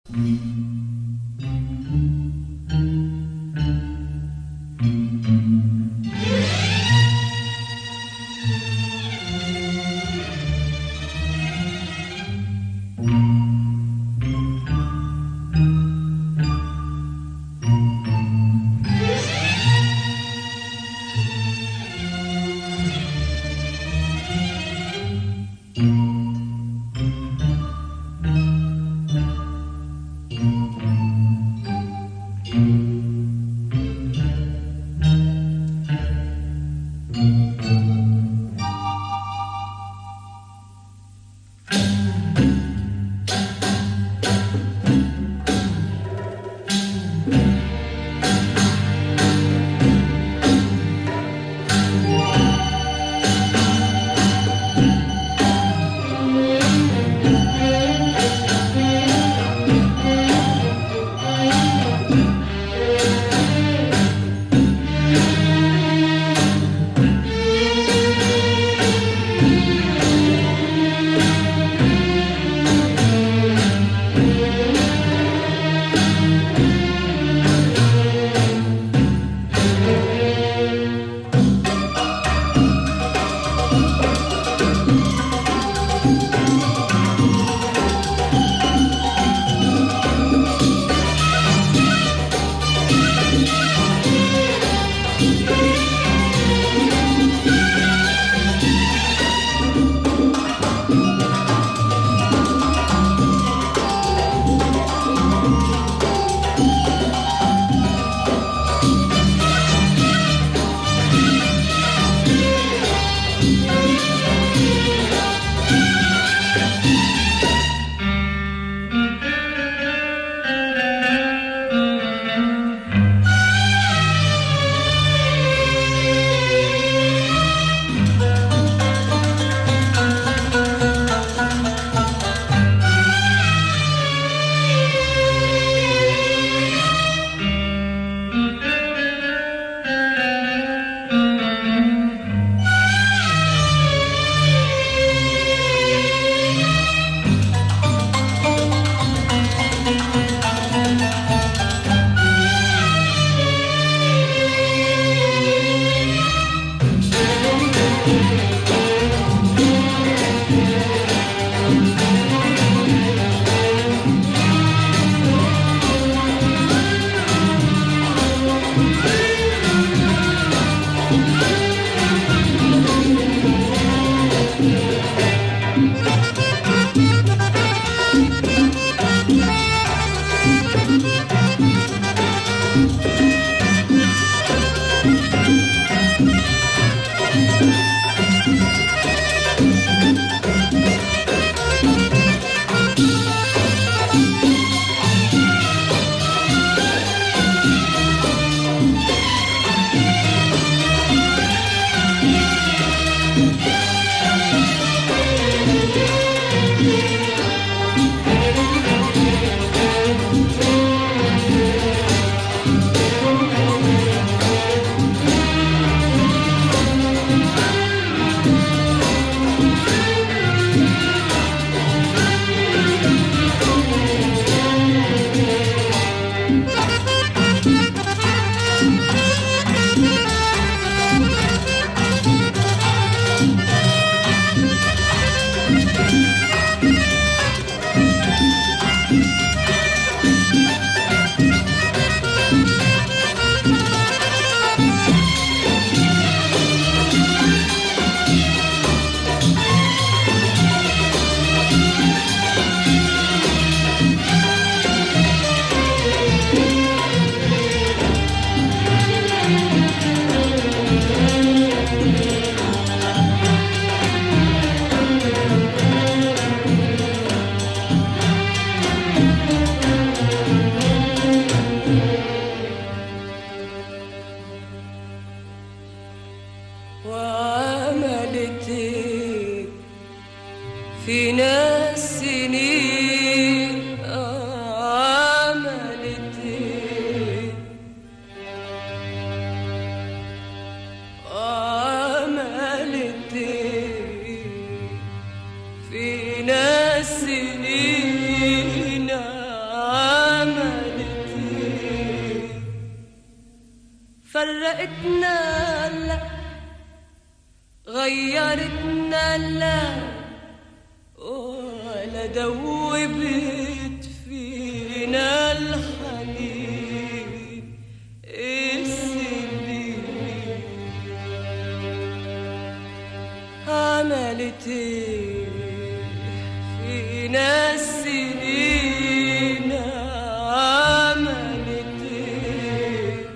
Thank فرقتنا لا غيرتنا لا ولا دوبت فينا الحنين السنين عملت ايه فينا السنين عملت ايه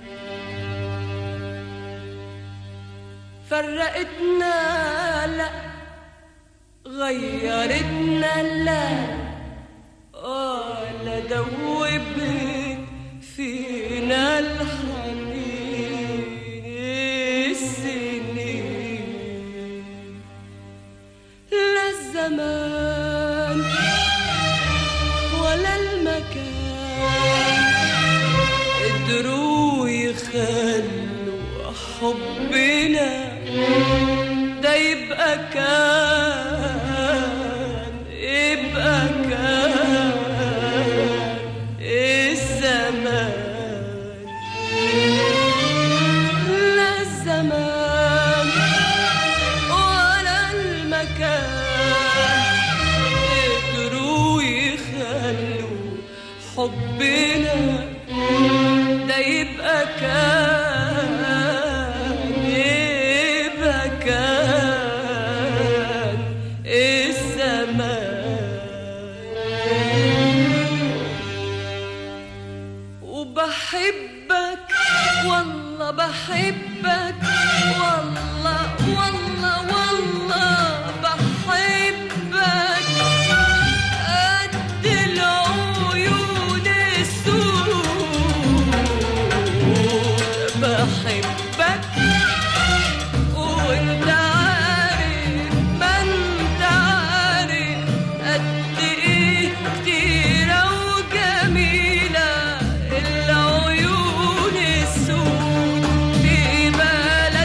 فرقتنا لا غيرتنا لا ولا دوبت فينا الحنين السنين لا الزمان ولا المكان قدروا يخلوا حبنا ده يبقى كان يبقى كان الزمان لا الزمان ولا المكان قدروا يخلوا حبنا ده يبقى كان يبقى كان الزمان وبحبك والله بحبك والله والله والله بحبك قد العيون السود بحبك وانت عارف ما انت عارف قد ايه كتيرة وجميلة العيون السود في بالك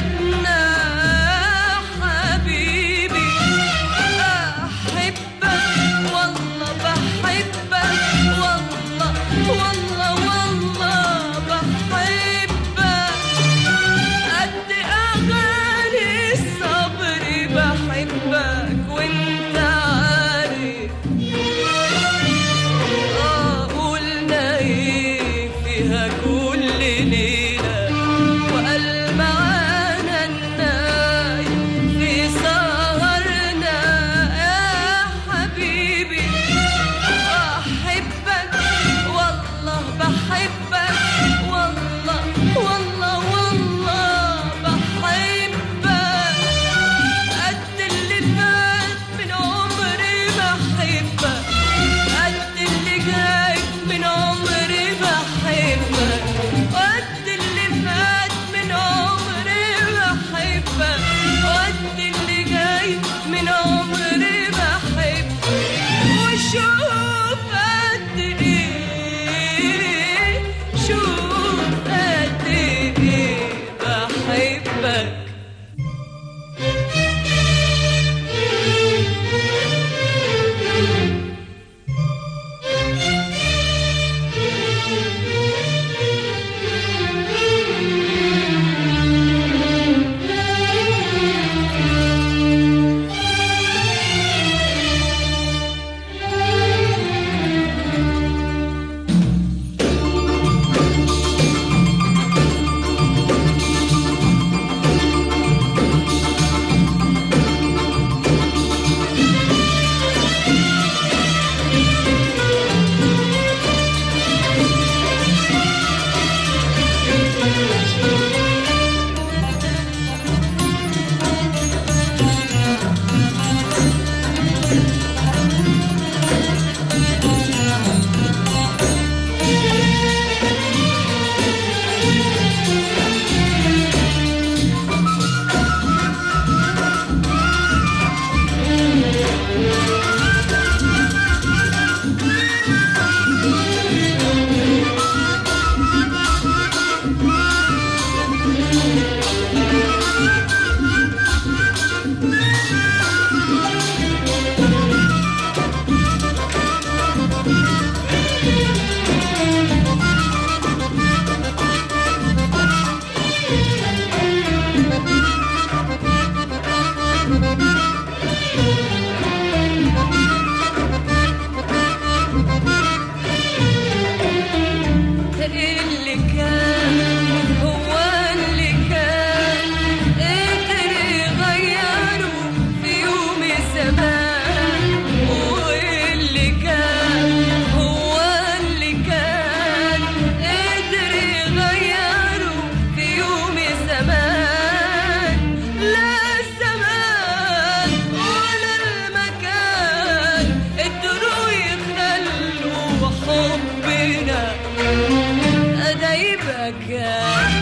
حبنا ده يبقى كان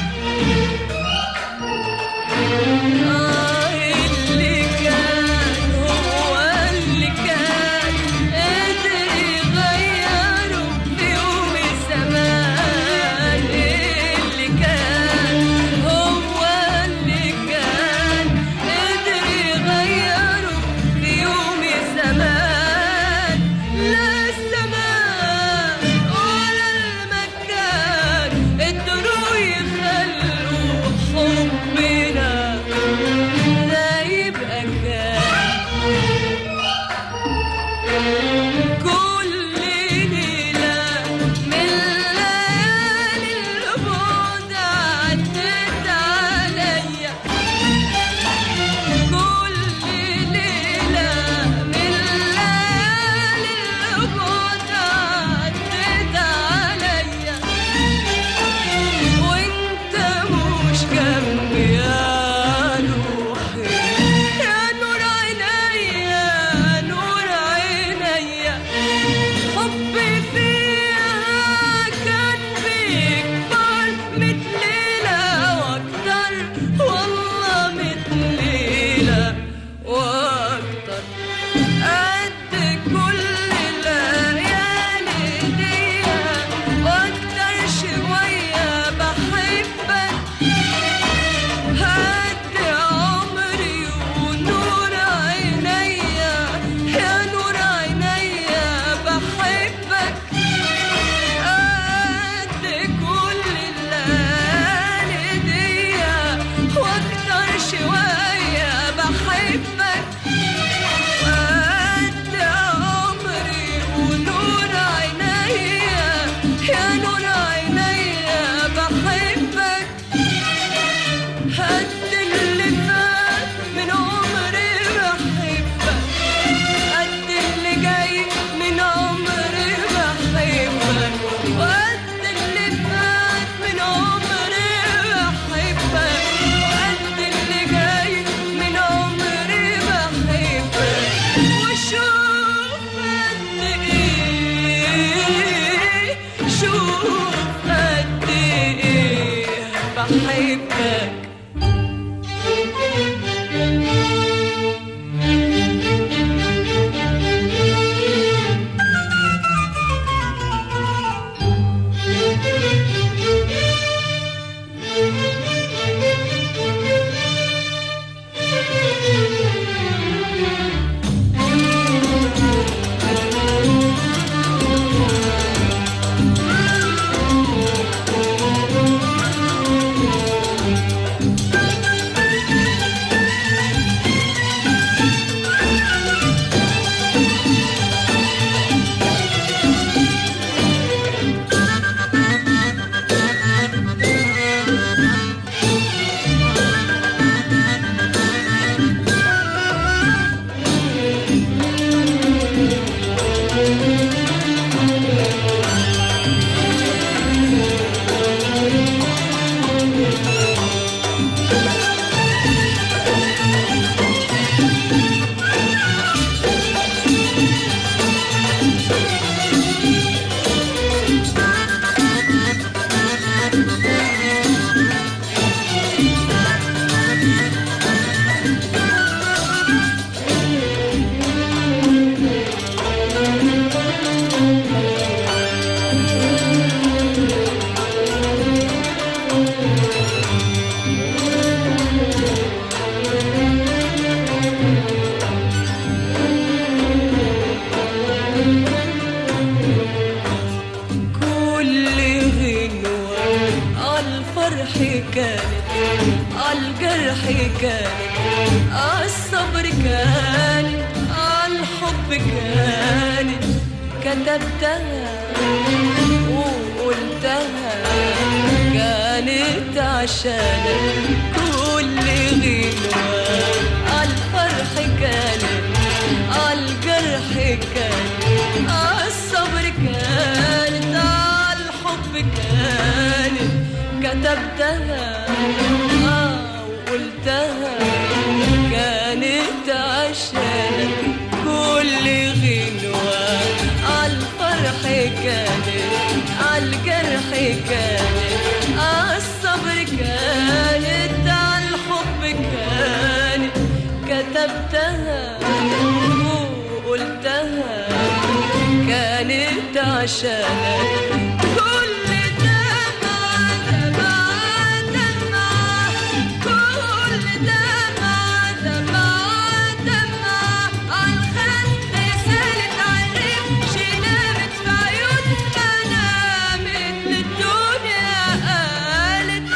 آه اللي كان هو اللي كان قدر يغيره في يوم الزمان اللي كان هو اللي كان قدر يغيره في يوم الزمان لا الزمان ولا المكان قدروا يخلوا حبنا ده يبقى كان كل ليلة من ليالي البعد عدت عليا كل ليلة من ليالي البعد عدت عليا وانت مش جنبي يا روحي يا نور عينيا نور عينيا حبي فيها كان بيكبر ميت ليلة واكتر والله ميت ليلة واكتر قد كل الليالي دي واكتر شوية بحبك هد عمري ونور عينيا يا نور عينيا بحبك قد كل الليالي دي واكتر شوية بحبك قد عمري ونور عينيا يا نور عينيا بحبك قد اللي فات من عمري بحبك قد اللي جاي من عمري بحبك وقد اللي فات من عمري بحبك وقد اللي جاي من عمري بحبك وشوف قد ايه شوف قد ايه بحبك كل غنوة عالفرح كانت عالجرح كانت عالصبر كانت عالحب كانت كتبتها وقلتها كانت عشانك كل غنوة عالفرح كانت عالجرح كانت عالصبر كانت عالحب كانت كتبتها آه وقلتها كانت عشانك كل غنوة عالفرح كانت عالجرح كانت عالصبر كانت عالحب كانت كتبتها وقلتها كانت عشانك كل دمعة دمعة دمعة كل دمعة دمعة دمعة عالخد سالت عالرمش نامت في عيونها نامت الدنيا قالت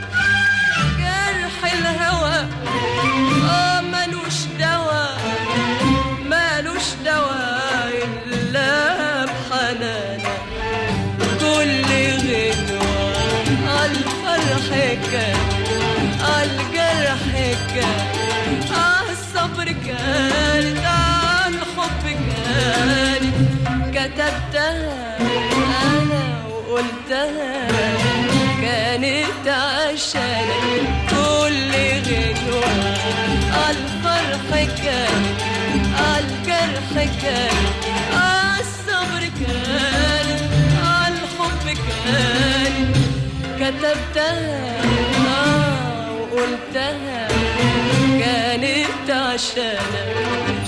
جرح الهوى اه ملوش دوا ملوش دوا إلا بحنانك كل غنوة عالفرح كان عالجرح كان عالصبر كانت عالحب كانت كتبتها أنا وقلتها كانت عشانك كل غنوة عالفرح كانت عالجرح كانت عالصبر كانت عالحب كانت كتبتها آه وقلتها كانت عشانك